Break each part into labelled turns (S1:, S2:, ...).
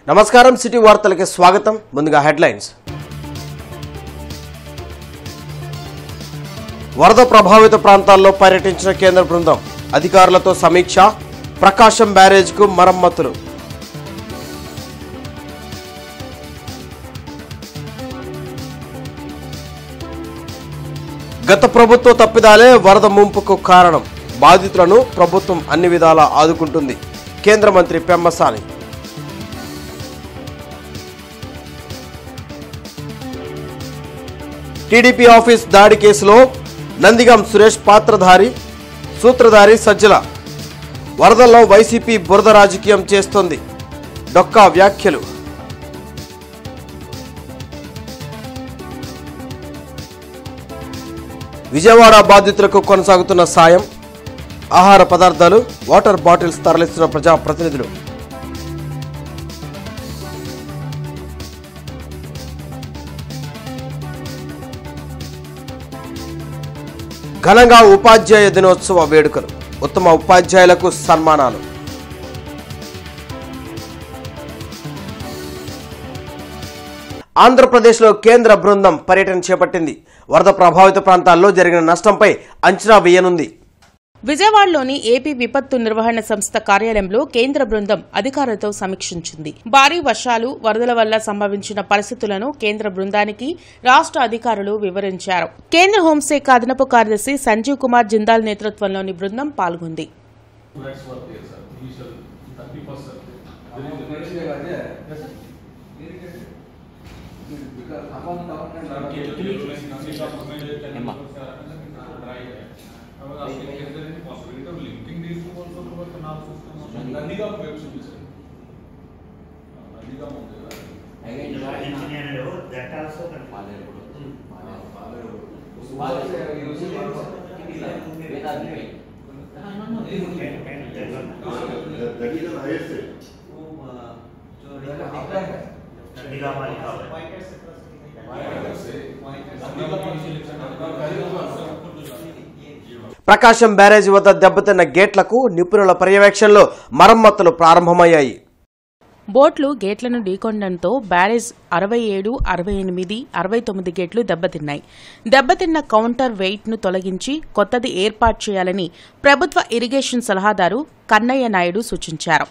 S1: నమస్కారం సిటీ వార్తలకి స్వాగతం ముందుగా హెడ్లైన్స్ వరద ప్రభావిత ప్రాంతాల్లో పర్యటించిన కేంద్ర బృందం అధికారులతో సమీక్ష ప్రకాశం బ్యారేజ్కు మరమ్మతులు గత ప్రభుత్వ తప్పిదాలే వరద ముంపుకు కారణం బాధితులను ప్రభుత్వం అన్ని విధాలా ఆదుకుంటుంది కేంద్ర మంత్రి పెమ్మసాని టీడీపీ ఆఫీస్ దాడి కేసులో నందిగం సురేష్ పాత్రధారి సూత్రధారి సజ్జల వరదల్లో వైసీపీ బురద రాజకీయం చేస్తోంది డొక్కా వ్యాఖ్యలు విజయవాడ బాధితులకు కొనసాగుతున్న సాయం ఆహార పదార్థాలు వాటర్ బాటిల్స్ తరలిస్తున్న ప్రజా ప్రతినిధులు ఘనంగా ఉపాధ్యాయ దినోత్సవ వేడుకలు ఉత్తమ ఉపాధ్యాయులకు సన్మానాలు ఆంధ్రప్రదేశ్లో కేంద్ర బృందం పర్యటన చేపట్టింది వరద ప్రభావిత ప్రాంతాల్లో జరిగిన నష్టంపై అంచనా వేయనుంది
S2: విజయవాడలోని ఏపీ విపత్తు నిర్వహణ సంస్థ కార్యాలయంలో కేంద్ర బృందం అధికారులతో సమీక్షించింది భారీ వర్షాలు వరదల వల్ల సంభవించిన పరిస్థితులను కేంద్ర బృందానికి రాష్ట్ర అధికారులు వివరించారు కేంద్ర హోంశాఖ అదనపు కార్యదర్శి సంజీవ్ కుమార్ జిందాల్ నేతృత్వంలోని బృందం పాల్గొంది
S3: that also can
S4: That is the highest rate.
S3: నిఘామాలి కావాలి
S1: ప్రకాశం బ్యారేజ్ వద్ద దెబ్బతిన్న గేట్లకు నిపుణుల పర్యవేక్షణలో మరమ్మతులు ప్రారంభమయ్యాయి
S2: బోట్లు గేట్లను ఢీకొనడంతో బ్యారేజ్ అరవై ఏడు అరవై ఎనిమిది అరవై తొమ్మిది గేట్లు దెబ్బతిన్నాయి దెబ్బతిన్న కౌంటర్ వెయిట్ను తొలగించి కొత్తది ఏర్పాటు చేయాలని ప్రభుత్వ ఇరిగేషన్ సలహాదారు కన్నయ్య నాయుడు సూచించారు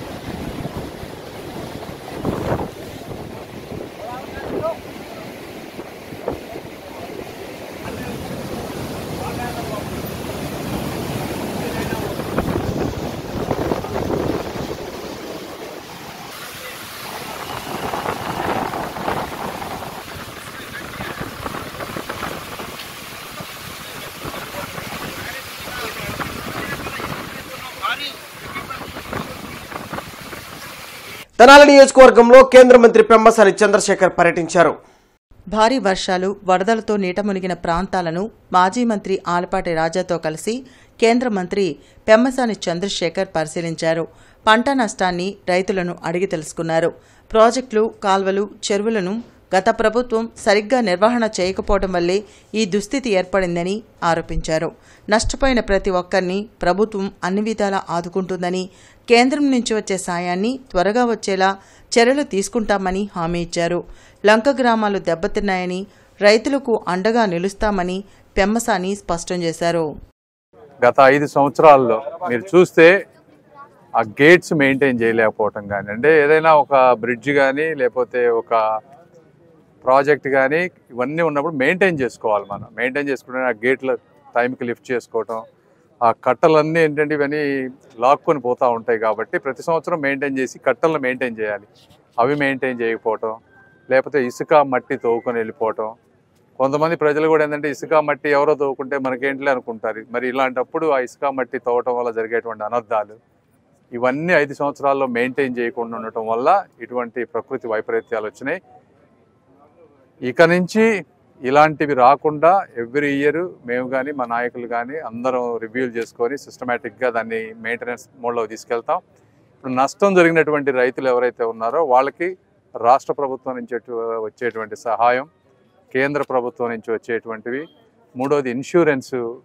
S1: తెనాలి నియోజకవర్గంలో కేంద్ర మంత్రి పెమ్మసాని చంద్రశేఖర్ పర్యటించారు
S5: భారీ వర్షాలు వరదలతో నీట మునిగిన ప్రాంతాలను మాజీ మంత్రి ఆలపాటి రాజాతో కలిసి కేంద్ర మంత్రి పెమ్మసాని చంద్రశేఖర్ పరిశీలించారు పంట నష్టాన్ని రైతులను అడిగి తెలుసుకున్నారు ప్రాజెక్టులు కాల్వలు చెరువులను గత ప్రభుత్వం సరిగ్గా నిర్వహణ చేయకపోవడం వల్లే ఈ దుస్థితి ఏర్పడిందని ఆరోపించారు నష్టపోయిన ప్రతి ఒక్కరిని ప్రభుత్వం అన్ని విధాలా ఆదుకుంటుందని కేంద్రం నుంచి వచ్చే సాయాన్ని త్వరగా వచ్చేలా చర్యలు తీసుకుంటామని హామీ ఇచ్చారు లంక గ్రామాలు దెబ్బతిన్నాయని రైతులకు అండగా నిలుస్తామని పెమ్మసాని స్పష్టం చేశారు
S6: గత ఐదు సంవత్సరాల్లో మీరు చూస్తే ఆ గేట్స్ మెయింటైన్ చేయలేకపోవటం కానీ అంటే ఏదైనా ఒక బ్రిడ్జ్ కానీ లేకపోతే ఒక ప్రాజెక్ట్ కానీ ఇవన్నీ ఉన్నప్పుడు మెయింటైన్ చేసుకోవాలి మనం మెయింటైన్ చేసుకుంటే ఆ గేట్ల టైంకి లిఫ్ట్ చేసుకోవటం ఆ కట్టలన్నీ ఏంటంటే ఇవన్నీ లాక్కొని పోతూ ఉంటాయి కాబట్టి ప్రతి సంవత్సరం మెయింటైన్ చేసి కట్టలను మెయింటైన్ చేయాలి అవి మెయింటైన్ చేయకపోవటం లేకపోతే ఇసుక మట్టి తవ్వుకొని వెళ్ళిపోవటం కొంతమంది ప్రజలు కూడా ఏంటంటే ఇసుక మట్టి ఎవరో తవ్వుకుంటే మనకేంటిలే అనుకుంటారు మరి ఇలాంటప్పుడు ఆ ఇసుక మట్టి తవ్వటం వల్ల జరిగేటువంటి అనర్థాలు ఇవన్నీ ఐదు సంవత్సరాల్లో మెయింటైన్ చేయకుండా ఉండటం వల్ల ఇటువంటి ప్రకృతి వైపరీత్యాలు వచ్చినాయి ఇక నుంచి ఇలాంటివి రాకుండా ఎవ్రీ ఇయర్ మేము కానీ మా నాయకులు కానీ అందరం రివ్యూలు చేసుకొని సిస్టమేటిక్గా దాన్ని మెయింటెనెన్స్ మోడ్లో తీసుకెళ్తాం ఇప్పుడు నష్టం జరిగినటువంటి రైతులు ఎవరైతే ఉన్నారో వాళ్ళకి రాష్ట్ర ప్రభుత్వం నుంచి ఎటు- వచ్చేటువంటి సహాయం కేంద్ర ప్రభుత్వం నుంచి వచ్చేటువంటివి మూడోది insurance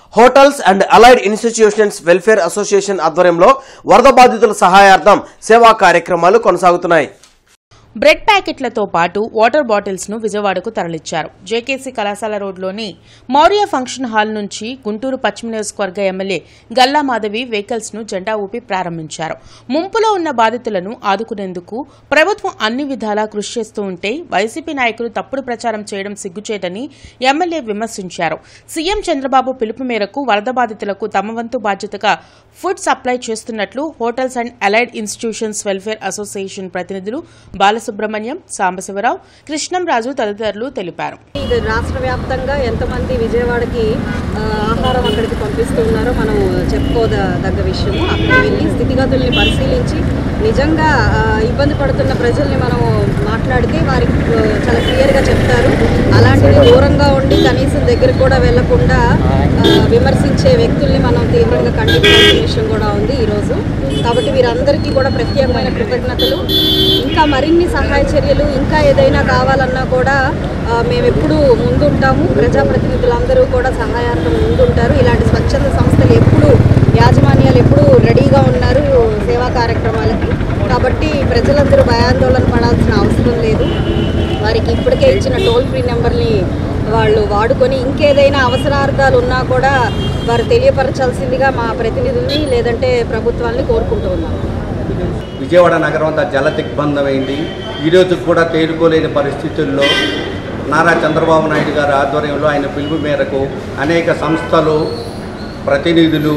S1: hotels and allied institutions welfare association ఆధ్వర్యంలో వరద బాధితుల సహాయార్థం సేవా కార్యక్రమాలు కొనసాగుతున్నాయి
S2: బ్రెడ్ ప్యాకెట్లతో పాటు వాటర్ బాటిల్స్ ను విజయవాడకు తరలించారు జేకేసీ కళాశాల రోడ్లోని మౌర్య ఫంక్షన్ హాల్ నుంచి గుంటూరు పశ్చిమ నియోజకవర్గ ఎమ్మెల్యే గల్లా మాధవి వెహికల్స్ ను జెండా ఊపి ప్రారంభించారు ముంపులో ఉన్న బాధితులను ఆదుకునేందుకు ప్రభుత్వం అన్ని విధాలా కృషి చేస్తూ ఉంటే వైసీపీ నాయకులు తప్పుడు ప్రచారం చేయడం సిగ్గుచేటని ఎమ్మెల్యే విమర్శించారు సీఎం చంద్రబాబు పిలుపు మేరకు వరద బాధితులకు తమ వంతు బాధ్యతగా ఫుడ్ సప్లై చేస్తున్నట్లు hotels and allied institutions welfare association ప్రతినిధులు బాలసుబ్రహ్మణ్యం సాంబశివరావు కృష్ణంరాజు తదితరులు తెలిపారు
S7: ఇది రాష్ట్ర వ్యాప్తంగా ఎంతమంది విజయవాడకి ఆ, ఆహారం అక్కడికి పంపిస్తున్నారో మనం చెప్పుకోదగ్గ విషయము అక్కడికి వెళ్ళి స్థితిగతుల్ని పరిశీలించి నిజంగా ఆ, ఇబ్బంది పడుతున్న ప్రజల్ని మనం మాట్లాడితే వారికి ఆ, చాలా క్లియర్గా చెప్తారు అలాంటిది దూరంగా ఉండి కనీసం దగ్గరికి కూడా వెళ్లకుండా ఆ, విమర్శించే వ్యక్తుల్ని మనం తీవ్రంగా ఖండించాల్సిన విషయం కూడా ఉంది ఈరోజు కాబట్టి వీరందరికీ కూడా ప్రత్యేకమైన కృతజ్ఞతలు ఇంకా మరిన్ని సహాయ చర్యలు ఇంకా ఏదైనా కావాలన్నా కూడా ఆ, మేము ఎప్పుడూ ముందుంటాము ప్రజాప్రతినిధులందరూ కూడా సహాయార్థం ముందుంటారు ఇలాంటి స్వచ్ఛంద సంస్థలు ఎప్పుడు యాజమాన్యాలు ఎప్పుడూ రెడీగా ఉన్నారు సేవా కార్యక్రమాలకి కాబట్టి ప్రజలందరూ భయాందోళన పడాల్సిన అవసరం లేదు వారికి ఇప్పటికే ఇచ్చిన టోల్ ఫ్రీ నెంబర్ని వాళ్ళు వాడుకొని ఇంకేదైనా అవసరార్థాలు ఉన్నా కూడా వారు తెలియపరచాల్సిందిగా మా ప్రతినిధుల్ని లేదంటే ప్రభుత్వాన్ని కోరుకుంటూ ఉన్నాము
S8: విజయవాడ నగరం అంతా జల దిగ్బంధమైంది ఈరోజు కూడా తేరుకోలేని పరిస్థితుల్లో నారా చంద్రబాబు నాయుడు గారి ఆధ్వర్యంలో ఆయన పిలుపు మేరకు అనేక సంస్థలు ప్రతినిధులు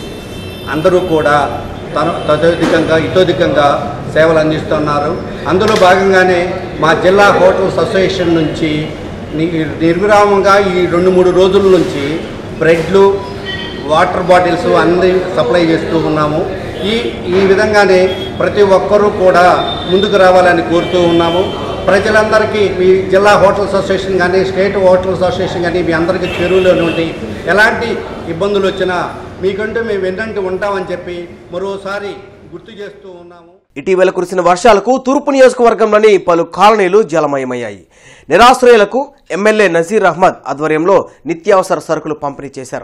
S8: అందరూ కూడా తన తదధికంగా ఇతోధికంగా సేవలు అందిస్తున్నారు అందులో భాగంగానే మా జిల్లా హోటల్స్ అసోసియేషన్ నుంచి ని- నిర్విరామంగా ఈ రెండు మూడు రోజుల నుంచి బ్రెడ్లు వాటర్ బాటిల్స్ అన్ని సప్లై చేస్తూ ఉన్నాము ఈ ఈ విధంగానే ప్రతి ఒక్కరూ కూడా ముందుకు రావాలని కోరుతూ ఉన్నాము ప్రజలందరికీ మీ జిల్లా హోటల్స్ అసోసియేషన్ కానీ స్టేట్ హోటల్స్ అసోసియేషన్ కానీ మీ అందరికీ చెరువులోటువంటి ఎలాంటి ఇబ్బందులు వచ్చినా మీకంటూ మేము వెన్నంటి ఉంటామని చెప్పి మరోసారి గుర్తు చేస్తూ ఉన్నాము
S1: ఇటీవల కురిసిన వర్షాలకు తూర్పు నియోజకవర్గంలోని పలు కాలనీలు జలమయమయ్యాయి నిరాశ్రయులకు ఎమ్మెల్యే నజీర్ అహ్మద్ ఆధ్వర్యంలో నిత్యావసర సరుకులు పంపిణీ చేశారు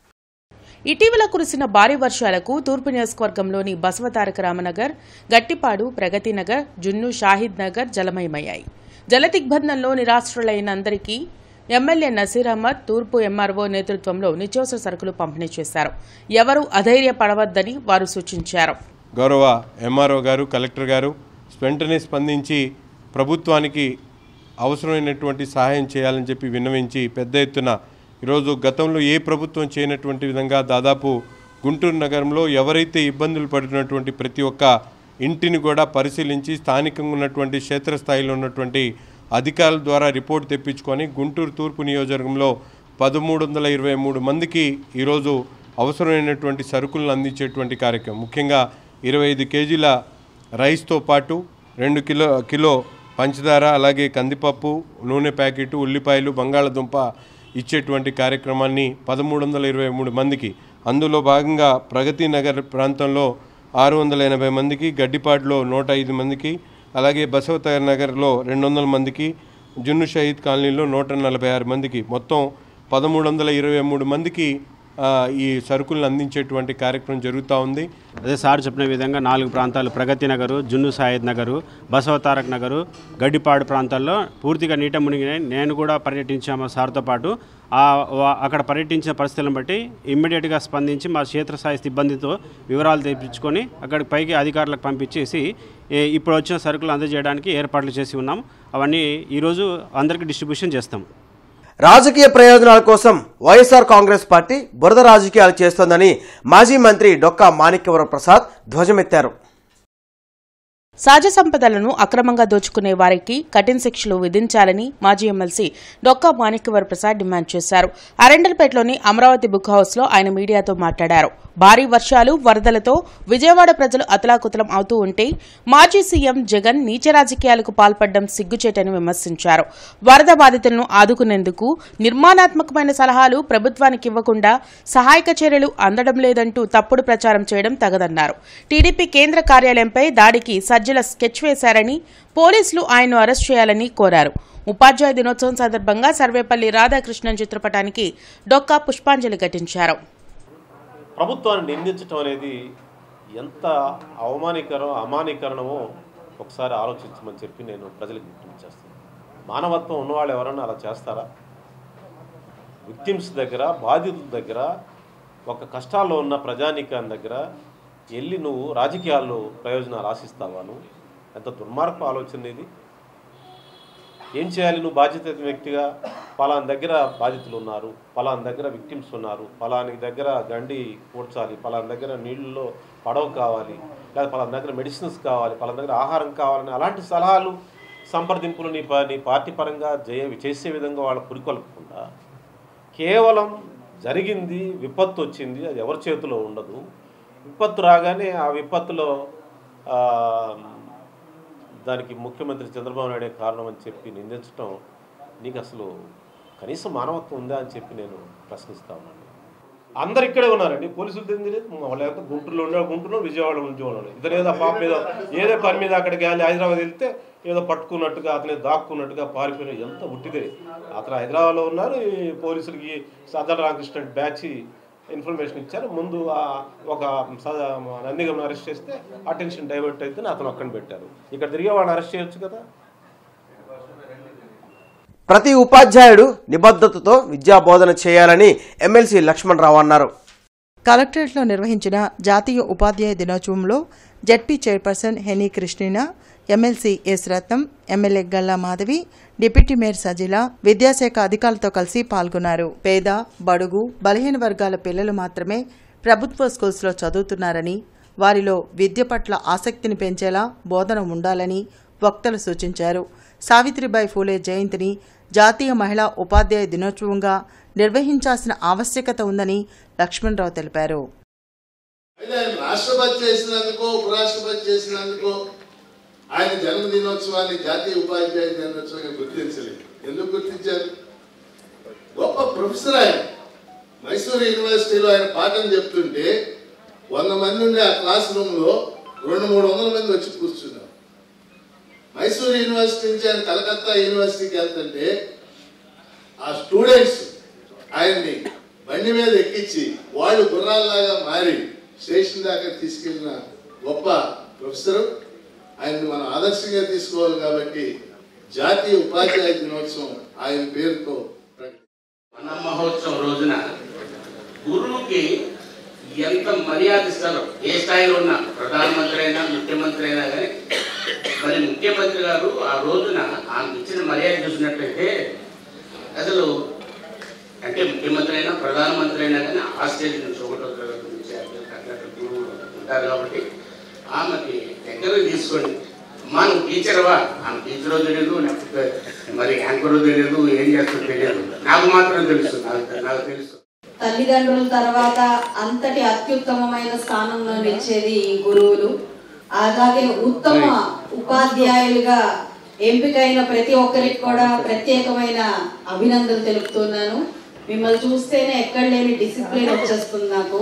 S2: ఇటీవల కురిసిన భారీ వర్షాలకు తూర్పు నియోజకవర్గంలోని బసవతారక రామనగర్ గట్టిపాడు ప్రగతి నగర్ జున్ను షాహిద్ నగర్ జలమయమయ్యాయి జల దిగ్బంధంలో నిరాశ్రులైన అందరికీ ఎమ్మెల్యే నసీర్ అహ్మద్ తూర్పు ఎంఆర్ఓ నేతృత్వంలో నిత్యావసర సరుకులు పంపిణీ చేశారు ఎవరూ అధైర్యపడవద్దని వారు సూచించారు
S9: గౌరవ ఎంఆర్ఓ గారు కలెక్టర్ గారు వెంటనే స్పందించి ప్రభుత్వానికి అవసరమైనటువంటి సహాయం చేయాలని చెప్పి విన్నవించి పెద్ద ఎత్తున ఈరోజు గతంలో ఏ ప్రభుత్వం చేయనటువంటి విధంగా దాదాపు గుంటూరు నగరంలో ఎవరైతే ఇబ్బందులు పడుతున్నటువంటి ప్రతి ఒక్క ఇంటిని కూడా పరిశీలించి స్థానికంగా ఉన్నటువంటి క్షేత్రస్థాయిలో ఉన్నటువంటి అధికారుల ద్వారా రిపోర్ట్ తెప్పించుకొని గుంటూరు తూర్పు నియోజకవర్గంలో పదమూడు వందల ఇరవై మూడు మందికి ఈరోజు అవసరమైనటువంటి సరుకులను అందించేటువంటి కార్యక్రమం ముఖ్యంగా ఇరవై ఐదు కేజీల రైస్తో పాటు రెండు కిలో కిలో పంచదార అలాగే కందిపప్పు నూనె ప్యాకెట్ ఉల్లిపాయలు బంగాళదుంప ఇచ్చేటువంటి కార్యక్రమాన్ని పదమూడు వందల ఇరవై మూడు మందికి అందులో భాగంగా ప్రగతి నగర్ ప్రాంతంలో ఆరు వందల ఎనభై మందికి గడ్డిపాడులో నూట ఐదు మందికి అలాగే బసవత నగర్లో రెండు వందల మందికి జున్ను షహీద్ కాలనీలో నూట నలభై ఆరు మందికి మొత్తం పదమూడు వందల ఇరవై మూడు మందికి ఆ, ఈ సరుకులను అందించేటువంటి కార్యక్రమం జరుగుతూ ఉంది
S10: అదే సార్ చెప్పిన విధంగా నాలుగు ప్రాంతాలు ప్రగతి నగరు జున్ను సాయిద్ నగరు బసవతారక్ నగరు గడ్డిపాడు ప్రాంతాల్లో పూర్తిగా నీట మునిగినాయి నేను కూడా పర్యటించాము సార్తో పాటు ఆ వా- అక్కడ పర్యటించిన పరిస్థితులను బట్టి ఇమ్మీడియట్గా స్పందించి మా క్షేత్రస్థాయి సిబ్బందితో వివరాలు తెప్పించుకొని అక్కడికి పైకి అధికారులకు పంపించేసి ఏ- ఇప్పుడు వచ్చిన సరుకులు అందజేయడానికి ఏర్పాట్లు చేసి ఉన్నాం అవన్నీ ఈరోజు అందరికీ డిస్ట్రిబ్యూషన్ చేస్తాం
S1: రాజకీయ ప్రయోజనాల కోసం వైఎస్ఆర్ కాంగ్రెస్ పార్టీ బురద రాజకీయాలు చేస్తోందని మాజీ మంత్రి డొక్కా మాణిక్యవర ప్రసాద్ ధ్వజమెత్తారు
S2: సహజ సంపదలను అక్రమంగా దోచుకునే వారికి కఠిన శిక్షలు విధించాలని మాజీ ఎమ్మెల్సీ డొక్కా మాణిక్యవర్ ప్రసాద్ డిమాండ్ చేశారు అరెండల్పేటలోని అమరావతి బుక్ హౌస్ లో ఆయన మీడియాతో మాట్లాడారు భారీ వర్షాలు వరదలతో విజయవాడ ప్రజలు అతలాకుతలం అవుతూ ఉంటే మాజీ సీఎం జగన్ నీచ రాజకీయాలకు పాల్పడడం సిగ్గుచేటని విమర్శించారు వరద బాధితులను ఆదుకునేందుకు నిర్మాణాత్మకమైన సలహాలు ప్రభుత్వానికి ఇవ్వకుండా సహాయక చర్యలు అందడం లేదంటూ తప్పుడు ప్రచారం చేయడం తగదన్నారు టీడీపీ కేంద్ర కార్యాలయంపై దాడికి సజ్జల స్కెచ్ వేశారని పోలీసులు ఆయన్ను అరెస్ట్ చేయాలని కోరారు ఉపాధ్యాయ దినోత్సవం సందర్భంగా సర్వేపల్లి రాధాకృష్ణన్ చిత్రపటానికి డొక్కా పుష్పాంజలి ఘటించారు
S11: ప్రభుత్వాన్ని నిందించడం అనేది ఎంత అవమానీకరం అమానీకరణమో ఒకసారి ఆలోచించమని చెప్పి నేను ప్రజలకు విజ్ఞప్తి చేస్తాను మానవత్వం ఉన్నవాళ్ళు ఎవరన్నా అలా చేస్తారా విక్టిమ్స్ దగ్గర బాధితుల దగ్గర ఒక కష్టాల్లో ఉన్న ప్రజానీకాన్ని దగ్గర వెళ్ళి నువ్వు రాజకీయాల్లో ప్రయోజనాలు ఆశిస్తావా నువ్వు ఎంత దుర్మార్గపు ఆలోచన ఇది ఏం చేయాలి నువ్వు బాధ్యత వ్యక్తిగా పలానా దగ్గర బాధితులు ఉన్నారు పలానా దగ్గర విక్టిమ్స్ ఉన్నారు పలాని దగ్గర గండి కూర్చాలి పలానా దగ్గర నీళ్ళలో పడవ కావాలి లేదా పలానా దగ్గర మెడిసిన్స్ కావాలి పలానా దగ్గర ఆహారం కావాలని అలాంటి సలహాలు సంప్రదింపులు నీ ప- నీ పార్టీ పరంగా జయ చేసే విధంగా వాళ్ళ పురికొల్పకుండా కేవలం జరిగింది విపత్తు వచ్చింది అది ఎవరి చేతిలో ఉండదు విపత్తు రాగానే ఆ విపత్తులో ఆ, దానికి ముఖ్యమంత్రి చంద్రబాబు నాయుడే కారణం అని చెప్పి నిందించడం నీకు అసలు కనీసం మానవత్వం ఉందా అని చెప్పి నేను ప్రశ్నిస్తా ఉన్నాను అందరు ఇక్కడే ఉన్నారండి పోలీసులు తెలియదు వాళ్ళు ఎంత గుంటూరులో ఉండే గుంటూరులో విజయవాడ నుంచి ఉన్నాడు ఇతను ఏదో పాప ఏదో ఏదో పని మీద అక్కడికి వెళ్ళి హైదరాబాద్ వెళ్తే ఏదో పట్టుకున్నట్టుగా అతనే దాక్కున్నట్టుగా పారిపోయిన ఎంత ఉట్టిదే అతను హైదరాబాద్లో ఉన్నారు ఈ పోలీసులకి సదర్ రామకృష్ణ బ్యాచ్ ఇన్ఫర్మేషన్ ఇచ్చారు ముందు ఆ ఒక స- నందిగంను అరెస్ట్ చేస్తే అటెన్షన్ డైవర్ట్ అయితే అతను అక్కడ పెట్టారు ఇక్కడ తిరిగే వాడిని అరెస్ట్ చేయొచ్చు కదా
S1: ప్రతి ఉపాధ్యాయుడు నిబద్ధతతో విద్యా బోధన చేయాలని ఎమ్మెల్సీ లక్ష్మణ్ రావు అన్నారు
S5: కలెక్టరేట్లో నిర్వహించిన జాతీయ ఉపాధ్యాయ దినోత్సవంలో ZP chairperson Henny Christina MLC S Ratnam MLA Galla Madhavi deputy mayor Sajila విద్యాశాఖ అధికారులతో కలిసి పాల్గొన్నారు పేద బడుగు బలహీన వర్గాల పిల్లలు మాత్రమే ప్రభుత్వ స్కూల్స్లో చదువుతున్నారని వారిలో విద్య పట్ల ఆసక్తిని పెంచేలా బోధన ఉండాలని వక్తలు సూచించారు సావిత్రిబాయి ఫూలే జయంతిని జాతీయ మహిళా ఉపాధ్యాయ దినోత్సవంగా నిర్వహించాల్సిన ఆవశ్యకత ఉందని లక్ష్మణరావు తెలిపారు
S4: అయితే ఆయన రాష్ట్రపతి చేసినందుకో ఉపరాష్ట్రపతి చేసినందుకో ఆయన జన్మదినోత్సవాన్ని జాతీయ ఉపాధ్యాయ దినోత్సవంగా గుర్తించలేదు ఎందుకు గుర్తించారు గొప్ప ప్రొఫెసర్ ఆయన మైసూరు యూనివర్సిటీలో ఆయన పాఠం చెప్తుంటే వంద మంది ఉండే ఆ క్లాస్ రూమ్లో రెండు మూడు వందల మంది వచ్చి కూర్చున్నారు మైసూరు యూనివర్సిటీ నుంచి ఆయన కలకత్తా యూనివర్సిటీకి వెళ్తుంటే ఆ స్టూడెంట్స్ ఆయన్ని బండి మీద ఎక్కించి వాళ్ళు గుర్రాల్లాగా మారి స్టేషన్ దాకా తీసుకెళ్ళిన గొప్ప ప్రొఫెసర్ ఆయన్ని మనం ఆదర్శంగా తీసుకోవాలి కాబట్టి జాతీయ ఉపాధ్యాయ దినోత్సవం ఆయన పేరుతో
S12: మన మహోత్సవం రోజున గురువుకి ఎంత మర్యాద ఇస్తారో ఏ స్థాయిలో ఉన్నా ప్రధానమంత్రి అయినా ముఖ్యమంత్రి అయినా కానీ మరి ముఖ్యమంత్రి గారు ఆ రోజున ఆమెకు ఇచ్చిన మర్యాద చూసినట్లయితే అసలు అంటే ముఖ్యమంత్రి అయినా ప్రధానమంత్రి అయినా కానీ ఆ స్టేజ్ నుంచి ఒకటో తరగతి నుంచి ఐదో తరగతి గురువులు ఉంటారు కాబట్టి ఆమెకి దగ్గర తీసుకోండి అమ్మా నువ్వు టీచర్వా ఆమె టీచరో తెలియదు లేకపోతే మరి యాంకరో తెలియదు ఏం చేస్తుందో తెలియదు నాకు మాత్రం తెలుసు నాకు నాకు తెలుసు
S7: తల్లిదండ్రుల తర్వాత అంతటి అత్యుత్తమమైన స్థానంలో నిలిచేది ఈ గురువులు అలాగే ఉత్తమ ఉపాధ్యాయులుగా ఎంపికైన ప్రతి ఒక్కరికి కూడా ప్రత్యేకమైన అభినందనలు తెలుపుతున్నాను మిమ్మల్ని చూస్తేనే ఎక్కడ లేని డిసిప్లిన్ వచ్చేస్తుంది నాకు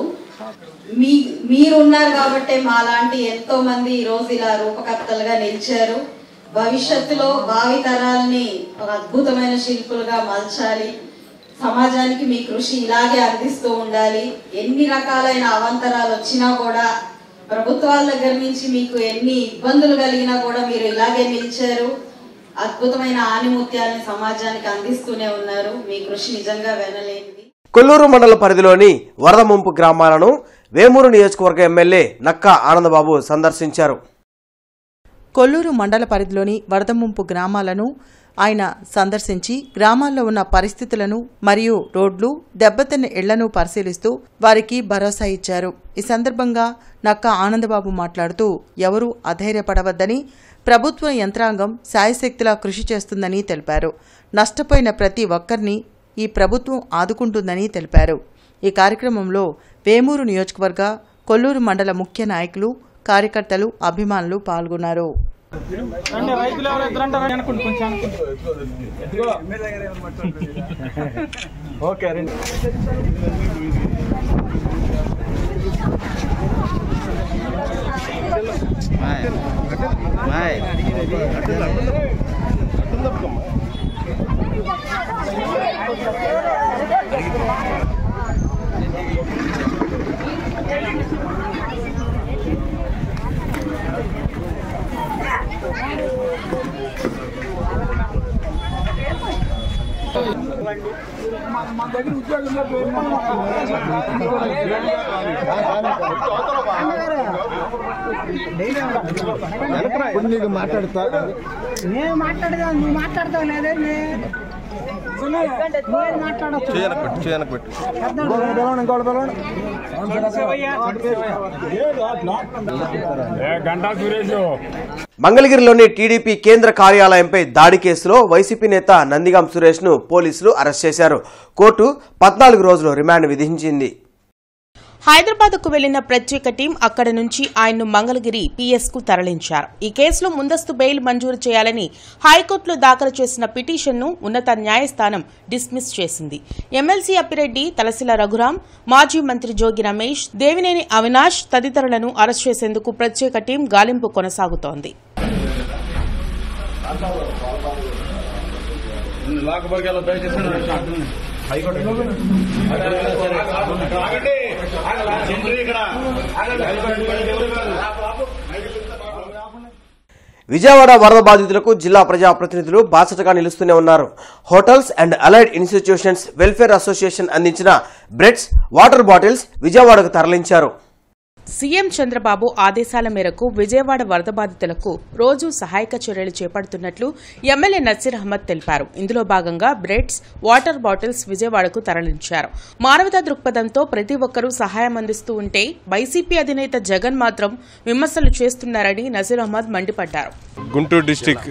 S7: మీ మీరు ఉన్నారు కాబట్టి మాలాంటి ఎంతో మంది ఈ రోజు ఇలా రూపకర్తలుగా నిలిచారు భవిష్యత్తులో భావి తరాలని ఒక అద్భుతమైన శిల్పులుగా మలచాలి సమాజానికి మీ కృషి ఇలాగే అందిస్తూ ఉండాలి ఎన్ని రకాలైన అవాంతరాలు వచ్చినా కూడా ప్రభుత్వాల దగ్గర నుంచి మీకు ఎన్ని ఇబ్బందులు కలిగినా కూడా మీరు ఇలాగే నిలిచారు అద్భుతమైన ఆనిముత్యాలని సమాజానికి అందిస్తూనే ఉన్నారు మీ కృషి నిజంగా వెనలేనిది
S1: కొల్లూరు మండల పరిధిలోని వరద ముంపు గ్రామాలను వేమూరు నియోజకవర్గ ఎమ్మెల్యే నక్కా ఆనందబాబు సందర్శించారు
S5: కొల్లూరు మండల పరిధిలోని వరద ముంపు గ్రామాలను ఆయన సందర్శించి గ్రామాల్లో ఉన్న పరిస్థితులను మరియు రోడ్లు దెబ్బతిన్న ఇళ్లను పరిశీలిస్తూ వారికి భరోసా ఇచ్చారు ఈ సందర్భంగా నక్క ఆనందబాబు మాట్లాడుతూ ఎవరూ అధైర్యపడవద్దని ప్రభుత్వ యంత్రాంగం శాయశక్తిలా కృషి చేస్తుందని తెలిపారు నష్టపోయిన ప్రతి ఒక్కరిని ఈ ప్రభుత్వం ఆదుకుంటుందని తెలిపారు ఈ కార్యక్రమంలో వేమూరు నియోజకవర్గ కొల్లూరు మండల ముఖ్య నాయకులు కార్యకర్తలు అభిమానులు పాల్గొన్నారు
S13: రండి రైతులు ఎవరు ఇద్దరు అంటారు అనుకోండి కొంచెం ఓకే రండి
S14: మాట్లాడతా
S15: నేను మాట్లాడదా నువ్వు మాట్లాడతావు లేదే మాట్లాడచ్చు
S14: గంటా సురేష్
S1: మంగళగిరిలోని టీడీపీ కేంద్ర కార్యాలయంపై దాడి కేసులో వైసీపీ నేత నందిగాం సురేష్ ను పోలీసులు అరెస్ట్ చేశారు కోర్టు పద్నాలుగు రోజులు రిమాండ్ విధించింది
S2: హైదరాబాద్ కు వెళ్లిన ప్రత్యేక టీం అక్కడ నుంచి ఆయన్ను మంగళగిరి పీఎస్ కు తరలించారు ఈ కేసులో ముందస్తు బెయిల్ మంజూరు చేయాలని హైకోర్టులో దాఖలు చేసిన పిటిషన్ను ఉన్నత న్యాయస్థానం డిస్మిస్ చేసింది ఎమ్మెల్సీ అప్పిరెడ్డి తలసిల రఘురాం మాజీ మంత్రి జోగి రమేష్ దేవినేని అవినాష్ తదితరులను అరెస్ట్ చేసేందుకు ప్రత్యేక టీం గాలింపు కొనసాగుతోంది
S1: విజయవాడ వరద బాధితులకు జిల్లా ప్రజాప్రతినిధులు బాసటగా నిలుస్తూనే ఉన్నారు hotels and allied institutions welfare association అందించిన బ్రెడ్స్ వాటర్ బాటిల్స్ విజయవాడకు తరలించారు
S2: సీఎం చంద్రబాబు ఆదేశాల మేరకు విజయవాడ వరద బాధితులకు రోజు సహాయక చర్యలు చేపడుతున్నట్లు ఎమ్మెల్యే నసీర్ అహ్మద్ తెలిపారు ఇందులో భాగంగా బ్రెడ్స్ వాటర్ బాటిల్స్ విజయవాడకు తరలించారు మానవతా దృక్పథంతో ప్రతి ఒక్కరూ సహాయం అందిస్తూ ఉంటే వైసీపీ అధినేత జగన్ మాత్రం విమర్శలు చేస్తున్నారని నసీర్ అహ్మద్ మండిపడ్డారు
S9: గుంటూరు డిస్టిక్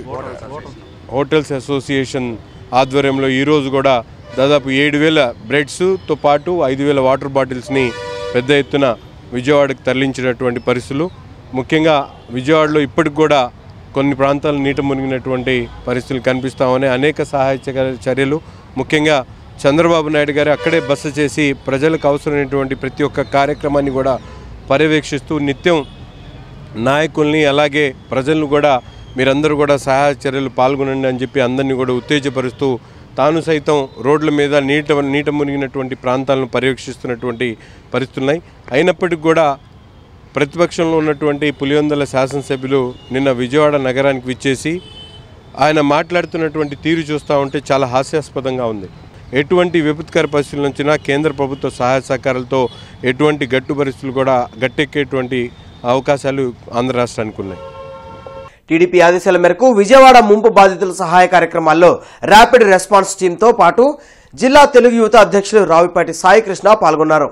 S9: హోటల్స్ అసోసియేషన్ ఆధ్వర్యంలో ఈరోజు కూడా దాదాపు ఏడు వేల బ్రెడ్స్తో పాటు ఐదు వేల వాటర్ బాటిల్స్ని పెద్ద ఎత్తున విజయవాడకు తరలించినటువంటి పరిస్థితులు ముఖ్యంగా విజయవాడలో ఇప్పటికి కూడా కొన్ని ప్రాంతాలు నీట మునిగినటువంటి పరిస్థితులు కనిపిస్తామని అనేక సహాయ చర్య- చర్యలు ముఖ్యంగా చంద్రబాబు నాయుడు గారు అక్కడే బస చేసి ప్రజలకు అవసరమైనటువంటి ప్రతి ఒక్క కార్యక్రమాన్ని కూడా పర్యవేక్షిస్తూ నిత్యం నాయకుల్ని అలాగే ప్రజలను కూడా మీరందరూ కూడా సహాయ చర్యలు పాల్గొనండి అని చెప్పి అందరినీ కూడా ఉత్తేజపరుస్తూ తాను సైతం రోడ్ల మీద నీట నీట మునిగినటువంటి ప్రాంతాలను పర్యవేక్షిస్తున్నటువంటి పరిస్థితులు ఉన్నాయి అయినప్పటికీ కూడా ప్రతిపక్షంలో ఉన్నటువంటి పులివెందుల శాసనసభ్యులు నిన్న విజయవాడ నగరానికి విచ్చేసి ఆయన మాట్లాడుతున్నటువంటి తీరు చూస్తూ ఉంటే చాలా హాస్యాస్పదంగా ఉంది ఎటువంటి విపత్కర పరిస్థితుల నుంచినా కేంద్ర ప్రభుత్వ సహాయ సహకారాలతో ఎటువంటి గట్టు పరిస్థితులు కూడా గట్టెక్కేటువంటి అవకాశాలు ఆంధ్ర రాష్ట్రానికి ఉన్నాయి
S1: టీడీపీ ఆదేశాల మేరకు విజయవాడ ముంపు బాధితుల సహాయ కార్యక్రమాల్లో ర్యాపిడ్ రెస్పాన్స్ టీంతో పాటు జిల్లా తెలుగు యువత అధ్యక్షులు రావిపాటి సాయికృష్ణ పాల్గొన్నారు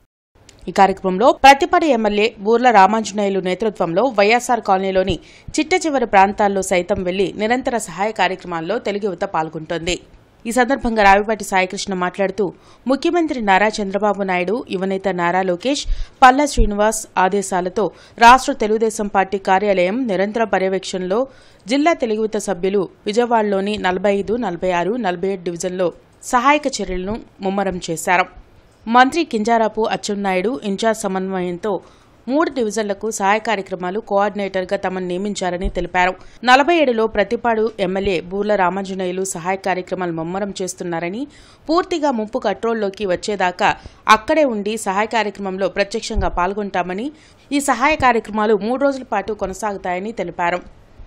S2: ఈ కార్యక్రమంలో ప్రతిపాడు ఎమ్మెల్యే బూర్ల రామాంజనేయులు నేతృత్వంలో వైఎస్ఆర్ కాలనీలోని చిట్ట చివరి ప్రాంతాల్లో సైతం వెళ్లి నిరంతర సహాయ కార్యక్రమాల్లో తెలుగు యువత పాల్గొంటోంది ఈ సందర్భంగా రావిపాటి సాయికృష్ణ మాట్లాడుతూ ముఖ్యమంత్రి నారా చంద్రబాబు నాయుడు యువనేత నారా లోకేష్ పల్లా శ్రీనివాస్ ఆదేశాలతో రాష్ట్ర తెలుగుదేశం పార్టీ కార్యాలయం నిరంతర పర్యవేక్షణలో జిల్లా తెలుగు యువత సభ్యులు విజయవాడలోని నలభై ఐదు నలభై ఆరు నలభై ఏడు డివిజన్లో సహాయక చర్యలను ముమ్మరం చేశారు మంత్రి కింజారాపు అచ్చెన్నాయుడు ఇన్ఛార్జ్ సమన్వయంతో మూడు డివిజన్లకు సహాయ కార్యక్రమాలు కోఆర్డినేటర్గా తమను నియమించారని తెలిపారు నలభై ఏడులో ప్రతిపాడు ఎమ్మెల్యే బూర్ల రామాంజనేయులు సహాయ కార్యక్రమాలు ముమ్మరం చేస్తున్నారని పూర్తిగా ముంపు కంట్రోల్లోకి వచ్చేదాకా అక్కడే ఉండి సహాయ కార్యక్రమంలో ప్రత్యక్షంగా పాల్గొంటామని ఈ సహాయ కార్యక్రమాలు మూడు రోజుల పాటు కొనసాగుతాయని తెలిపారు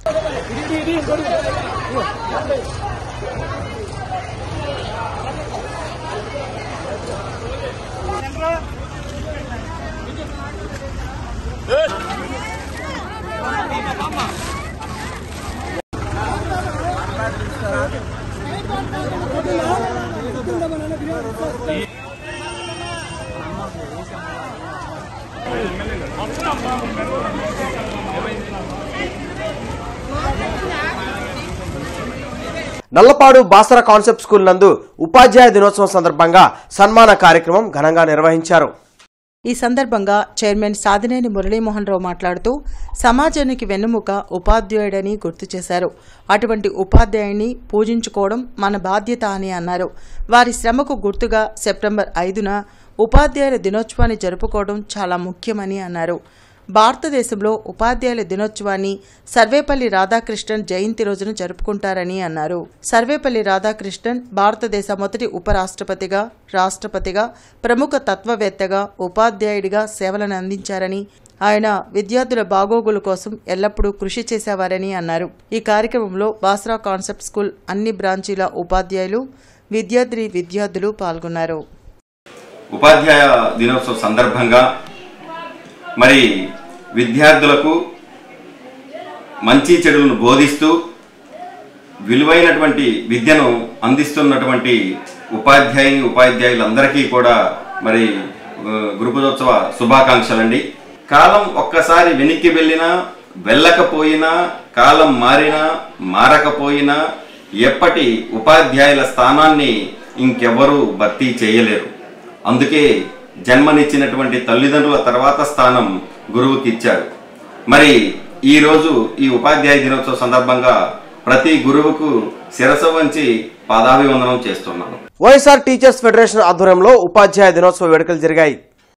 S1: నల్లపాడు బాసర కాన్సెప్ట్ స్కూల్ నందు ఉపాధ్యాయ దినోత్సవం సందర్భంగా సన్మాన కార్యక్రమం ఘనంగా నిర్వహించారు
S5: ఈ సందర్భంగా చైర్మన్ సాదినేని మురళీమోహన్ రావు మాట్లాడుతూ సమాజానికి వెన్నుముక ఉపాధ్యాయుడని గుర్తు చేశారు అటువంటి ఉపాధ్యాయుని పూజించుకోవడం మన బాధ్యత అని అన్నారు వారి శ్రమకు గుర్తుగా సెప్టెంబర్ ఐదున ఉపాధ్యాయుల దినోత్సవాన్ని జరుపుకోవడం చాలా ముఖ్యమని అన్నారు భారతదేశంలో ఉపాధ్యాయుల దినోత్సవాన్ని సర్వేపల్లి రాధాకృష్ణన్ జయంతి రోజున జరుపుకుంటారని అన్నారు సర్వేపల్లి రాధాకృష్ణన్ భారతదేశ మొదటి ఉపరాష్ట్రపతిగా రాష్ట్రపతిగా ప్రముఖ తత్వవేత్తగా ఉపాధ్యాయుడిగా సేవలను అందించారని ఆయన విద్యార్థుల బాగోగుల కోసం ఎల్లప్పుడూ కృషి చేసేవారని అన్నారు ఈ కార్యక్రమంలో బాస్రా కాన్సెప్ట్ స్కూల్ అన్ని బ్రాంచీల ఉపాధ్యాయులు విద్యార్థి విద్యార్థులు పాల్గొన్నారు
S16: ఉపాధ్యాయ దినోత్సవ సందర్భంగా మరి విద్యార్థులకు మంచి చెడులను బోధిస్తూ విలువైనటువంటి విద్యను అందిస్తున్నటువంటి ఉపాధ్యాయుని ఉపాధ్యాయులందరికీ కూడా మరి ఆ, గురుపదోత్సవ శుభాకాంక్షలండి కాలం ఒక్కసారి వెనక్కి వెళ్ళినా వెళ్ళకపోయినా కాలం మారినా మారకపోయినా ఎప్పటి ఉపాధ్యాయుల స్థానాన్ని ఇంకెవ్వరూ భర్తీ చేయలేరు అందుకే జన్మనిచ్చినటువంటి తల్లిదండ్రుల తర్వాత స్థానం గురువుకి ఇచ్చారు మరి ఈరోజు ఈ ఉపాధ్యాయ దినోత్సవ సందర్భంగా ప్రతి గురువుకు శిరస వంచి పాదాభివందనం చేస్తున్నాను
S1: వైఎస్ఆర్ టీచర్స్ ఫెడరేషన్ ఆధ్వర్యంలో ఉపాధ్యాయ దినోత్సవ వేడుకలు జరిగాయి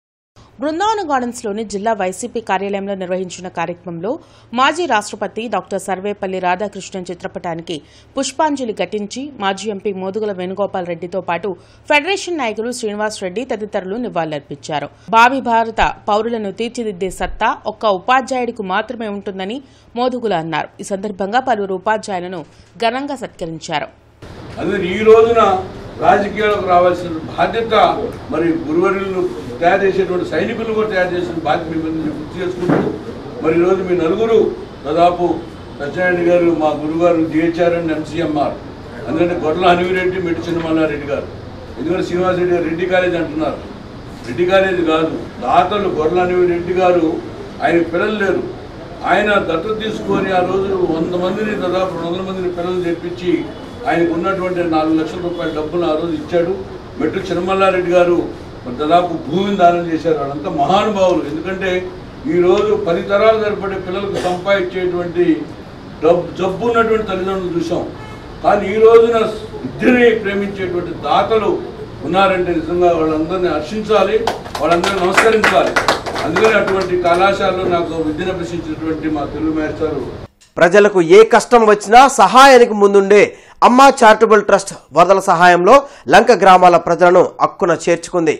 S2: బృందావన గార్డెన్స్లోని జిల్లా వైసీపీ కార్యాలయంలో నిర్వహించిన కార్యక్రమంలో మాజీ రాష్ట్రపతి డాక్టర్ సర్వేపల్లి రాధాకృష్ణన్ చిత్రపటానికి పుష్పాంజలి ఘటించి మాజీ ఎంపీ మోదుగుల వేణుగోపాల్ రెడ్డితో పాటు ఫెడరేషన్ నాయకులు శ్రీనివాస్ రెడ్డి తదితరులు నివాళులర్పించారు భావి భారత పౌరులను తీర్చిదిద్దే సత్తా ఒక్క ఉపాధ్యాయుడికి మాత్రమే ఉంటుందని మోదుగుల అన్నారు ఈ సందర్భంగా పలువురు ఉపాధ్యాయులను ఘనంగా సత్కరించారు
S17: అందుకని ఈ రోజున రాజకీయాలకు రావాల్సిన బాధ్యత మరి గురువరులను తయారు చేసేటువంటి సైనికులను కూడా తయారు చేసిన బాధ్యత మీ మీద నేను గుర్తు చేసుకుంటూ మరి ఈరోజు మీ నలుగురు దాదాపు సత్యనారాయణ గారు మా గురుగారు జిహెచ్ఆర్ అండ్ ఎంసీఎంఆర్ అందుకంటే గొడ్ల హనుమిరెడ్డి మెట్టి చిన్నమల్లారెడ్డి గారు ఎందుకంటే శ్రీనివాసరెడ్డి గారు రెడ్డి కాలేజ్ అంటున్నారు రెడ్డి కాలేజ్ కాదు దాతలు గొడ్ల హనుమిరెడ్డి గారు ఆయన పిల్లలు లేరు ఆయన దత్తత తీసుకొని ఆ రోజు వంద మందిని దాదాపు రెండు వందల మందిని పిల్లలు తెప్పించి ఆయనకు ఉన్నటువంటి నాలుగు లక్షల రూపాయల డబ్బులు ఆ రోజు ఇచ్చాడు మెట్టు చిన్నమల్లారెడ్డి గారు మరి దాదాపు భూమిని దానం చేశారు వాళ్ళంతా మహానుభావులు ఎందుకంటే ఈ రోజు పది తరాలు సరిపడే పిల్లలకు సంపాదించేటువంటి డబ్బు జబ్బు ఉన్నటువంటి తల్లిదండ్రులు చూసాం కానీ ఈ రోజున విద్యని ప్రేమించేటువంటి దాతలు ఉన్నారంటే నిజంగా వాళ్ళందరినీ హర్షించాలి వాళ్ళందరినీ నమస్కరించాలి అందుకని అటువంటి కళాశాలలో నాకు విద్యను అభ్యసించినటువంటి మా తెలుగు మేస్టారు
S1: ప్రజలకు ఏ కష్టం వచ్చినా సహాయానికి ముందుండే అమ్మా చారిటబుల్ ట్రస్ట్ వరదల సహాయంలో లంక గ్రామాల ప్రజలను అక్కున చేర్చుకుంది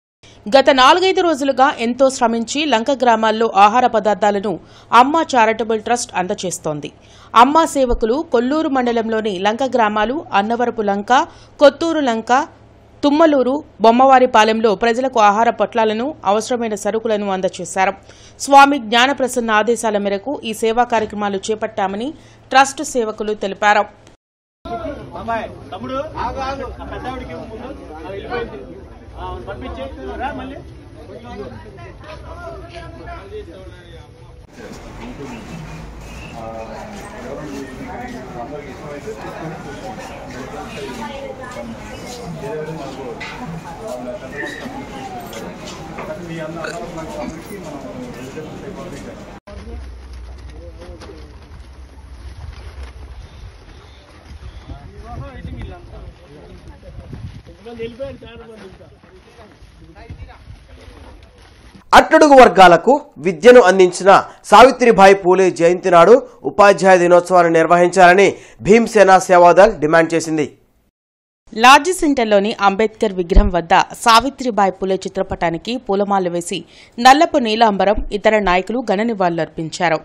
S2: గత నాలుగైదు రోజులుగా ఎంతో శ్రమించి లంక గ్రామాల్లో ఆహార పదార్థాలను అమ్మ చారిటబుల్ ట్రస్ట్ అందజేస్తోంది అమ్మ సేవకులు కొల్లూరు మండలంలోని లంక గ్రామాలు అన్నవరపు లంక కొత్తూరు లంక తుమ్మలూరు బొమ్మవారిపాలెంలో ప్రజలకు ఆహార పొట్లాలను అవసరమైన సరుకులను అందజేశారు స్వామి జ్ఞానప్రసన్న ఆదేశాల మేరకు ఈ సేవా కార్యక్రమాలు చేపట్టామని ట్రస్ట్ సేవకులు తెలిపారు
S13: తమ్ముడు ఆగు ఆగు ఆ పెద్దవాడికి ఇవ్వు ముందు అది వెళ్ళిపోయింది ఆ, పంపించే రా మళ్ళీ వెళ్ళిపోయారు చాలా మంది ఇంకా
S1: అట్టడుగు వర్గాలకు విద్యను అందించిన సావిత్రిబాయి పూలే జయంతి నాడు ఉపాధ్యాయ దినోత్సవాన్ని నిర్వహించాలని భీమ్సేన సేవాదల్ డిమాండ్ చేసింది
S2: లార్జ్ సెంటర్లోని అంబేద్కర్ విగ్రహం వద్ద సావిత్రిబాయి పూలే చిత్రపటానికి పూలమాల వేసి నల్లపు నీలాంబరం ఇతర నాయకులు ఘన నివాళులర్పించారు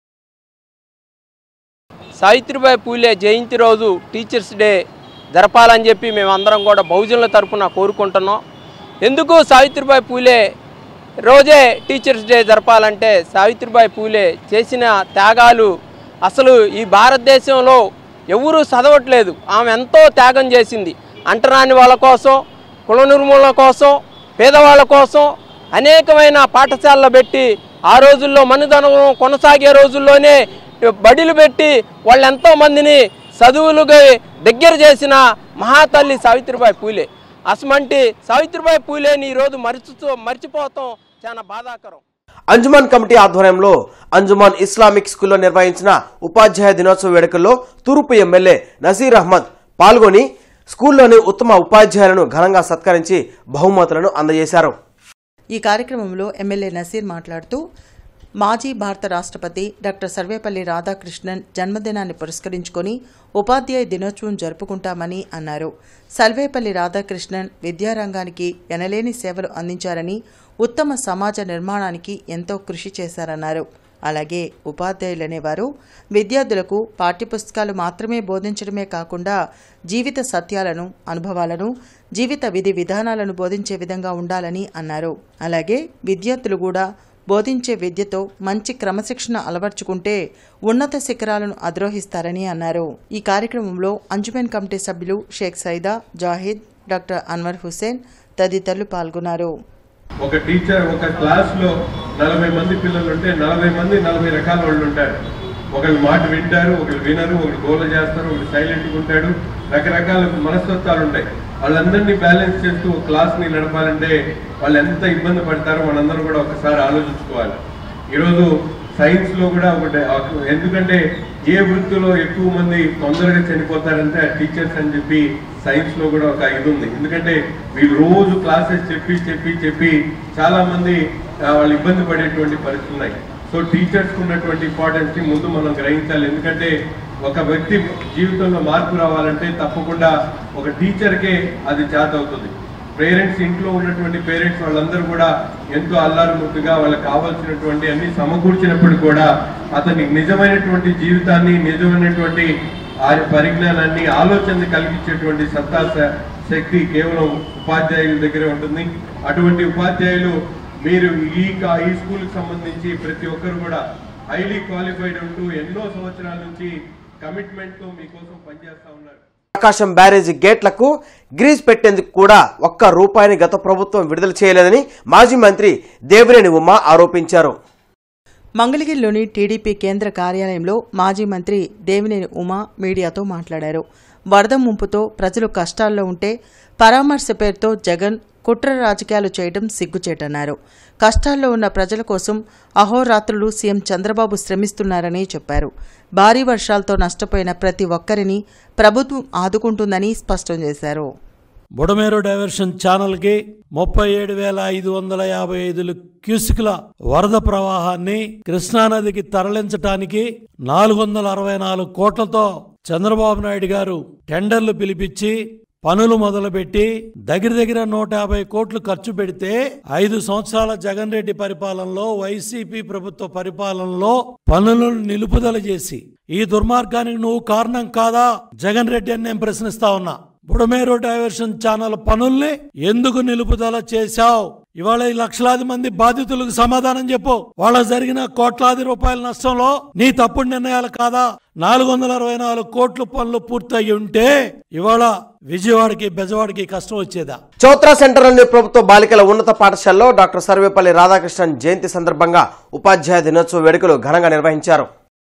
S18: సావిత్రిబాయి పూలే జయంతి రోజు టీచర్స్ డే జరపాలని చెప్పి మేమందరం కూడా బహుజనుల తరపున కోరుకుంటున్నాం ఎందుకు సావిత్రిబాయి పూలే రోజే టీచర్స్ డే జరపాలంటే సావిత్రిబాయి పూలే చేసిన త్యాగాలు అసలు ఈ భారతదేశంలో ఎవరూ చదవట్లేదు ఆమె ఎంతో త్యాగం చేసింది అంటరాని వాళ్ళ కోసం కుల నిర్మూలన కోసం పేదవాళ్ళ కోసం అనేకమైన పాఠశాలలు పెట్టి ఆ రోజుల్లో మనుధనం కొనసాగే రోజుల్లోనే బడిలు పెట్టి వాళ్ళు ఎంతో మందిని చదువులుగా దగ్గర చేసిన మహాతల్లి సావిత్రిబాయి పూలే అసమంటి సావిత్రిబాయి పూలేని ఈరోజు మరిచితో మర్చిపోతాం చాలా బాధాకరం
S1: అంజుమాన్ కమిటీ ఆధ్వర్యంలో అంజుమాన్ ఇస్లామిక్ స్కూల్లో నిర్వహించిన ఉపాధ్యాయ దినోత్సవ వేడుకల్లో తూర్పు ఎమ్మెల్యే నజీర్ అహ్మద్ పాల్గొని స్కూల్లోని ఉత్తమ ఉపాధ్యాయులను ఘనంగా సత్కరించి బహుమతులను అందజేశారు
S5: ఈ కార్యక్రమంలో ఎమ్మెల్యే నసీర్ మాట్లాడుతూ మాజీ భారత రాష్ట్రపతి డాక్టర్ సర్వేపల్లి రాధాకృష్ణన్ జన్మదినాన్ని పురస్కరించుకొని ఉపాధ్యాయ దినోత్సవం జరుపుకుంటామని అన్నారు సర్వేపల్లి రాధాకృష్ణన్ విద్యారంగానికి ఎనలేని సేవలు అందించారని ఉత్తమ సమాజ నిర్మాణానికి ఎంతో కృషి చేశారన్నారు అలాగే ఉపాధ్యాయులనేవారు విద్యార్థులకు పాఠ్యపుస్తకాలు మాత్రమే బోధించడమే కాకుండా జీవిత సత్యాలను అనుభవాలను జీవిత విధి విధానాలను బోధించే విధంగా ఉండాలని అన్నారు అలాగే విద్యార్థులు కూడా బోధించే విద్యతో మంచి క్రమశిక్షణ అలవర్చుకుంటే ఉన్నత శిఖరాలను అధిరోహిస్తారని అన్నారు ఈ కార్యక్రమంలో అంజుమెన్ కమిటీ సభ్యులు షేక్ సైదా జాహిద్ డాక్టర్ అన్వర్ హుసేన్ తదితరులు పాల్గొన్నారు
S19: ఒక టీచర్ ఒక క్లాస్ లో నలభై మంది పిల్లలు ఉంటే నలభై మంది నలభై రకాల వాళ్ళు ఉంటారు ఒకళ్ళు మాట వింటారు ఒకళ్ళు వినరు ఒకళ్ళు గోల చేస్తారు ఒకళ్ళు సైలెంట్గా ఉంటాడు రకరకాల మనస్తత్వాలు ఉంటాయి వాళ్ళందరినీ బ్యాలెన్స్ చేస్తూ ఒక క్లాస్ ని నడపాలంటే వాళ్ళు ఎంత ఇబ్బంది పడతారో మనందరం కూడా ఒకసారి ఆలోచించుకోవాలి ఈరోజు సైన్స్ లో కూడా ఒకటి ఎందుకంటే ఏ వృత్తిలో ఎక్కువ మంది తొందరగా చనిపోతారంటే ఆ టీచర్స్ అని చెప్పి సైన్స్ లో కూడా ఒక ఇది ఉంది ఎందుకంటే వీళ్ళు రోజు క్లాసెస్ చెప్పి చెప్పి చెప్పి చాలా మంది ఆ, వాళ్ళు ఇబ్బంది పడేటువంటి పరిస్థితులు ఉన్నాయి సో టీచర్స్ ఉన్నటువంటి ఇంపార్టెన్స్ ని ముందు మనం గ్రహించాలి ఎందుకంటే ఒక వ్యక్తి జీవితంలో మార్పు రావాలంటే తప్పకుండా ఒక టీచర్కే అది చేత అవుతుంది పేరెంట్స్ ఇంట్లో ఉన్నటువంటి పేరెంట్స్ వాళ్ళందరూ కూడా ఎంతో అల్లారుముద్దుగా వాళ్ళకి కావాల్సినటువంటి అన్ని సమకూర్చినప్పుడు కూడా అతనికి నిజమైనటువంటి జీవితాన్ని నిజమైనటువంటి ఆ పరిజ్ఞానాన్ని ఆలోచన కలిగించేటువంటి సత్తా శ- శక్తి కేవలం ఉపాధ్యాయుల దగ్గరే ఉంటుంది అటువంటి ఉపాధ్యాయులు మీరు ఈ కా- ఈ స్కూల్కి సంబంధించి ప్రతి ఒక్కరు కూడా హైలీ క్వాలిఫైడ్ ఉంటూ ఎన్నో సంవత్సరాల నుంచి కమిట్మెంట్ తో మీకోసం పనిచేస్తా ఉన్నారు
S1: ప్రకాశం బ్యారేజీ గేట్లకు గ్రీజ్ పెట్టేందుకు కూడా ఒక్క రూపాయిని గత ప్రభుత్వం విడుదల చేయలేదని మాజీ మంత్రి దేవినేని ఉమ ఆరోపించారు
S5: మంగళగిరిలోని టీడీపీ కేంద్ర కార్యాలయంలో మాజీ మంత్రి దేవినేని ఉమా మీడియాతో మాట్లాడారు వరద ముంపుతో ప్రజలు కష్టాల్లో ఉంటే పరామర్శ పేరుతో జగన్ కుట్ర రాజకీయాలు చేయడం సిగ్గుచేటన్నారు కష్టాల్లో ఉన్న ప్రజల కోసం అహోరాత్రులు సీఎం చంద్రబాబు శ్రమిస్తున్నారని చెప్పారు భారీ వర్షాలతో నష్టపోయిన ప్రతి ఒక్కరిని ప్రభుత్వం ఆదుకుంటుందని స్పష్టం చేశారు
S20: బుడమేరు డైవర్షన్ ఛానల్కి ముప్పై ఏడు వేల ఐదు వందల యాభై ఐదు క్యూసిక్ల వరద ప్రవాహాన్ని కృష్ణానదికి తరలించటానికి నాలుగు వందల అరవై నాలుగు కోట్లతో చంద్రబాబు నాయుడు గారు టెండర్లు పిలిపించి పనులు మొదలుపెట్టి దగ్గర దగ్గర నూట యాభై కోట్లు ఖర్చు పెడితే ఐదు సంవత్సరాల జగన్ రెడ్డి పరిపాలనలో వైసీపీ ప్రభుత్వ పరిపాలనలో పనులను నిలుపుదల చేసి ఈ దుర్మార్గానికి నువ్వు కారణం కాదా జగన్ రెడ్డి అని నేను ప్రశ్నిస్తా ఉన్నా బుడమేరు డైవర్షన్ ఛానల్ పనుల్ని ఎందుకు నిలుపుదల చేశావు ఇవాళ ఈ లక్షలాది మంది బాధితులకు సమాధానం చెప్పు వాళ్ళ జరిగిన కోట్లాది రూపాయల నష్టంలో నీ తప్పుడు నిర్ణయాలు కాదా నాలుగు వందల అరవై నాలుగు కోట్ల పనులు పూర్తయి ఉంటే ఇవాళ విజయవాడకి బెజవాడకి కష్టం వచ్చేదా
S1: చౌత్రా సెంటర్లోని ప్రభుత్వ బాలికల ఉన్నత పాఠశాలలో డాక్టర్ సర్వేపల్లి రాధాకృష్ణన్ జయంతి సందర్భంగా ఉపాధ్యాయ దినోత్సవ వేడుకలు ఘనంగా నిర్వహించారు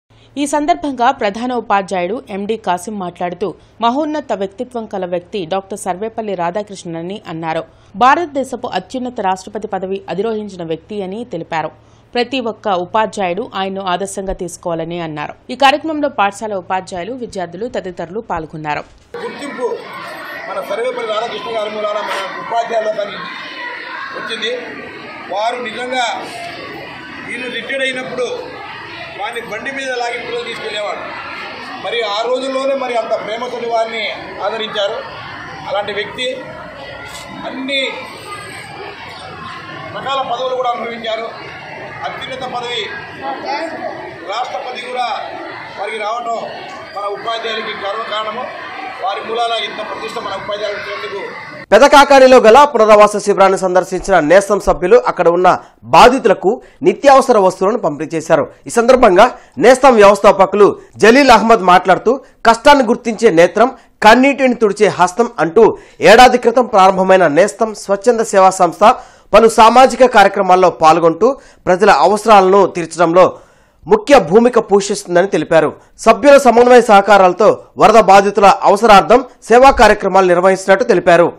S2: ఈ సందర్భంగా ప్రధాన ఉపాధ్యాయుడు ఎండి కాసిం మాట్లాడుతూ మహోన్నత వ్యక్తిత్వం కల వ్యక్తి డాక్టర్ సర్వేపల్లి రాధాకృష్ణన్ అన్నారు భారతదేశపు అత్యున్నత రాష్ట్రపతి పదవి అధిరోహించిన వ్యక్తి అని తెలిపారు ప్రతి ఒక్క ఉపాధ్యాయుడు ఆయన్ను ఆదర్శంగా తీసుకోవాలని అన్నారు ఈ కార్యక్రమంలో పాఠశాల ఉపాధ్యాయులు విద్యార్థులు తదితరులు పాల్గొన్నారు
S21: గుర్తింపు మన సర్వేపల్లి రాధాకృష్ణ గారి మూలాన మన ఉపాధ్యాయులు కానీ వచ్చింది వారు నిజంగా వీళ్ళు రిటైర్డ్ అయినప్పుడు వారిని బండి మీద లాగి పిల్లలు తీసుకెళ్లేవాడు మరి ఆ రోజుల్లోనే మరి అంత ప్రేమతోటి వారిని ఆదరించారు అలాంటి వ్యక్తి అన్ని రకాల పదవులు కూడా అనుభవించారు అత్యున్నత పదవి రాష్ట్రపతి కూడా వారికి రావటం మన ఉపాధ్యాయులకి గర్వకారణము వారి మూలాన ఇంత ప్రతిష్ట మన ఉపాధ్యాయులు ఇచ్చినందుకు
S1: పెదకాకానిలో గల పునరావాస శిబిరాన్ని సందర్శించిన నేస్తం సభ్యులు అక్కడ ఉన్న బాధితులకు నిత్యావసర వస్తువులను పంపిణీ చేశారు ఈ సందర్భంగా నేస్తం వ్యవస్థాపకులు జలీల్ అహ్మద్ మాట్లాడుతూ కష్టాన్ని గుర్తించే నేత్రం కన్నీటిని తుడిచే హస్తం అంటూ ఏడాది క్రితం ప్రారంభమైన నేస్తం స్వచ్ఛంద సేవా సంస్థ పలు సామాజిక కార్యక్రమాల్లో పాల్గొంటూ ప్రజల అవసరాలను తీర్చడంలో ముఖ్య భూమిక పోషిస్తుందని తెలిపారు సభ్యుల సమన్వయ సహకారాలతో వరద బాధితుల అవసరార్థం సేవా కార్యక్రమాలు నిర్వహిస్తున్నట్టు తెలిపారు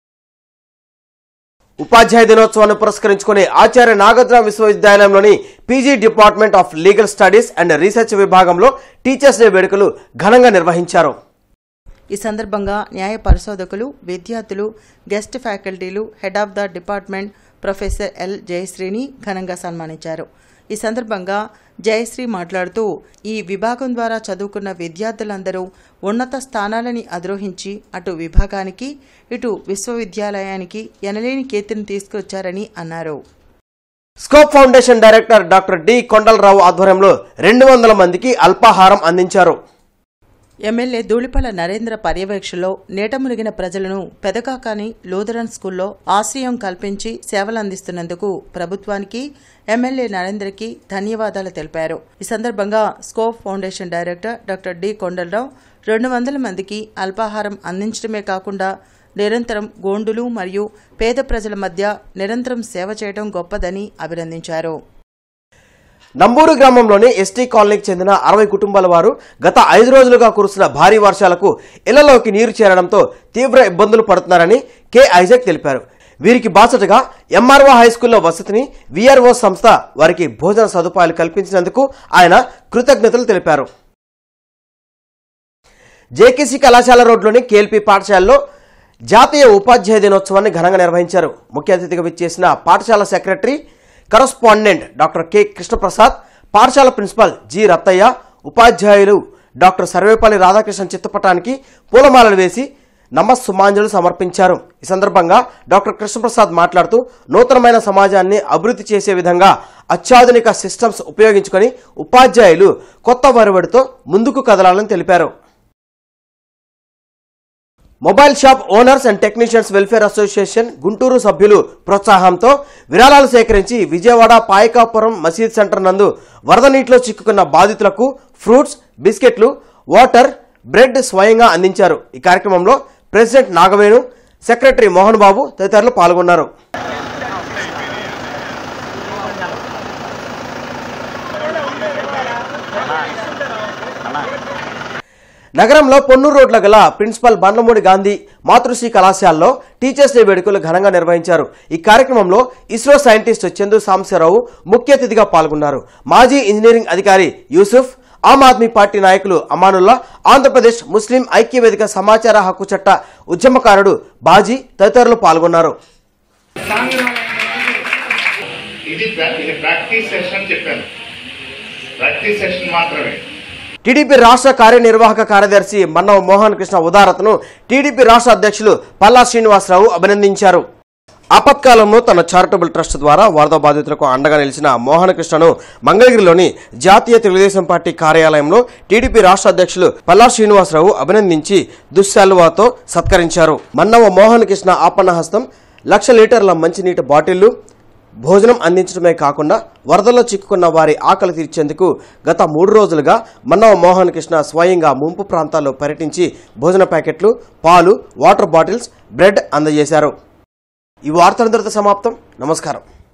S1: ఉపాధ్యాయ దినోత్సవాన్ని పురస్కరించుకుని ఆచార్య నాగద్ర విశ్వవిద్యాలయంలోని PG department of legal studies and research విభాగంలో టీచర్స్ డే వేడుకలు ఘనంగా నిర్వహించారు
S5: ఈ సందర్భంగా న్యాయ పరిశోధకులు విద్యార్థులు గెస్ట్ ఫ్యాకల్టీలు head of the department professor L జయశ్రీని ఘనంగా సన్మానించారు ఈ సందర్భంగా జయశ్రీ మాట్లాడుతూ ఈ విభాగం ద్వారా చదువుకున్న విద్యార్థులందరూ ఉన్నత స్థానాలని అధిరోహించి అటు విభాగానికి ఇటు విశ్వవిద్యాలయానికి ఎనలేని కీర్తిని తీసుకొచ్చారని అన్నారు
S1: scope foundation director doctor D Kondalarao ఆధ్వర్యంలో రెండు వందల మందికి అల్పాహారం అందించారు
S5: ఎమ్మెల్యే ధూళిపల నరేంద్ర పర్యవేక్షణలో నేట మునిగిన ప్రజలను పెదకాకాని లూథరన్ స్కూల్లో ఆశ్రయం కల్పించి సేవలందిస్తున్నందుకు ప్రభుత్వానికి ఎమ్మెల్యే నరేంద్రకి ధన్యవాదాలు తెలిపారు ఈ సందర్భంగా scope foundation director doctor D Kondalarao రెండు వందల మందికి అల్పాహారం అందించడమే కాకుండా నిరంతరం గోండులు మరియు పేద ప్రజల మధ్య నిరంతరం సేవ చేయడం గొప్పదని అభినందించారు
S1: నంబూరు గ్రామంలోని ఎస్టీ కాలనీకి చెందిన అరవై కుటుంబాల వారు గత ఐదు రోజులుగా కురుస్తున్న భారీ వర్షాలకు ఇళ్లలోకి నీరు చేరడంతో తీవ్ర ఇబ్బందులు పడుతున్నారని కె ఐజాక్ తెలిపారు వీరికి బాసటగా ఎంఆర్ఓ హైస్కూల్లో వసతిని విఆర్ఓ సంస్థ వారికి భోజన సదుపాయాలు కల్పించినందుకు ఆయన కృతజ్ఞతలు తెలిపారు జేకేసీ కళాశాల రోడ్లోని కేఎల్పి పాఠశాలలో జాతీయ ఉపాధ్యాయ దినోత్సవాన్ని ఘనంగా నిర్వహించారు ముఖ్య అతిథిగా విచ్చేసిన పాఠశాల secretary correspondent doctor K Krishnaprasad పాఠశాల ప్రిన్సిపాల్ జి రత్తయ్య ఉపాధ్యాయులు డాక్టర్ సర్వేపల్లి రాధాకృష్ణ చిత్తపటానికి పూలమాలలు వేసి నమస్సుమాంజలు సమర్పించారు ఈ సందర్భంగా డాక్టర్ కృష్ణప్రసాద్ మాట్లాడుతూ నూతనమైన సమాజాన్ని అభివృద్ధి చేసే విధంగా అత్యాధునిక సిస్టమ్స్ ఉపయోగించుకొని ఉపాధ్యాయులు కొత్త వరవడితో ముందుకు కదలాలని తెలిపారు mobile shop owners and technicians welfare association Guntur సభ్యులు ప్రోత్సాహంతో విరాళాలు సేకరించి విజయవాడ పాయకాపురం మసీద్ సెంటర్ నందు వరద నీటిలో చిక్కుకున్న బాధితులకు ఫ్రూట్స్ బిస్కెట్లు వాటర్ బ్రెడ్ స్వయంగా అందించారు ఈ కార్యక్రమంలో ప్రెసిడెంట్ నాగవేణు సెక్రటరీ మోహన్ బాబు తదితరులు పాల్గొన్నారు నగరంలో పొన్నూరు రోడ్ల గల ప్రిన్సిపల్ బండ్లమూడి గాంధీ మాతృశ్రీ కళాశాలలో టీచర్స్ డే వేడుకలు ఘనంగా నిర్వహించారు ఈ కార్యక్రమంలో ఇస్రో సైంటిస్ట్ చందు సాంబశివరావు ముఖ్య అతిథిగా పాల్గొన్నారు మాజీ ఇంజనీరింగ్ అధికారి యూసుఫ్ ఆమ్ ఆద్మీ పార్టీ నాయకులు అమానుల్లా ఆంధ్రప్రదేశ్ ముస్లిం ఐక్యవేదిక సమాచార హక్కు చట్ట ఉద్యమకారుడు బాజీ తదితరులు పాల్గొన్నారు
S3: ఇది ప్రా- ఇది ప్రాక్టీస్ సెషన్ చెప్పాను ప్రాక్టీస్ సెషన్ మాత్రమే
S1: టీడీపీ రాష్ట్ర కార్యనిర్వాహక కార్యదర్శి మన్నవ మోహన్ కృష్ణ ఉదారతను టీడీపీ రాష్ట్ర అధ్యక్షులు పల్లా శ్రీనివాసరావు అభినందించారు ఆపత్కాలంలో తన చారిటబుల్ ట్రస్ట్ ద్వారా వరద బాధితులకు అండగా నిలిచిన మోహన కృష్ణను మంగళగిరిలోని జాతీయ తెలుగుదేశం పార్టీ కార్యాలయంలో టీడీపీ రాష్ట్ర అధ్యక్షులు పల్లా శ్రీనివాసరావు అభినందించి దుశ్శాలువాతో సత్కరించారు మన్నవ మోహన్ కృష్ణ ఆపన్న హస్తం లక్ష లీటర్ల మంచినీటి బాటిళ్లు భోజనం అందించడమే కాకుండా వరదల్లో చిక్కుకున్న వారి ఆకలి తీర్చేందుకు గత మూడు రోజులుగా మన్నవ మోహన్ కృష్ణ స్వయంగా ముంపు ప్రాంతాల్లో పర్యటించి భోజన ప్యాకెట్లు పాలు వాటర్ బాటిల్స్ బ్రెడ్ అందజేశారు ఈ వార్తలందరితో సమాప్తం నమస్కారం